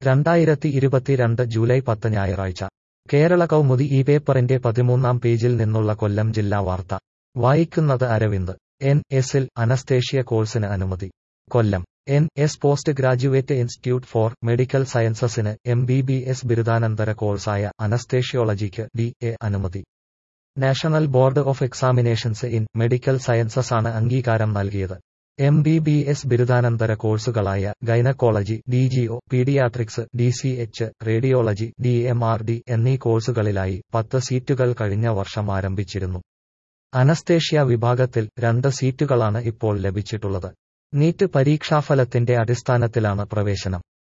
രണ്ടായിരത്തി ഇരുപത്തിരണ്ട് ജൂലൈ പത്ത് ഞായറാഴ്ച കേരള കൗമുദി ഈ പേപ്പറിന്റെ പതിമൂന്നാം പേജിൽ നിന്നുള്ള കൊല്ലം ജില്ലാ വാർത്ത വായിക്കുന്നത് അരവിന്ദ് എൻ എസിൽ അനസ്തേഷ്യ കോഴ്സിന് അനുമതി Kollam N S post graduate institute for medical സയൻസസിന് എം ബി ബി എസ് ബിരുദാനന്തര കോഴ്സായ അനസ്തേഷ്യോളജിക്ക് ഡി എ അനുമതി national board of examinations in medical sciences ആണ് അംഗീകാരം നൽകിയത് എം ബി ബി എസ് ബിരുദാനന്തര കോഴ്സുകളായ gynaecology D G O paediatrics D C H radiology D M R D എന്നീ കോഴ്സുകളിലായി പത്ത് സീറ്റുകൾ കഴിഞ്ഞ വർഷം ആരംഭിച്ചിരുന്നു അനസ്തേഷ്യ വിഭാഗത്തിൽ രണ്ട് സീറ്റുകളാണ് ഇപ്പോൾ ലഭിച്ചിട്ടുള്ളത് നീറ്റ് പരീക്ഷാഫലത്തിന്റെ അടിസ്ഥാനത്തിലാണ് പ്രവേശനം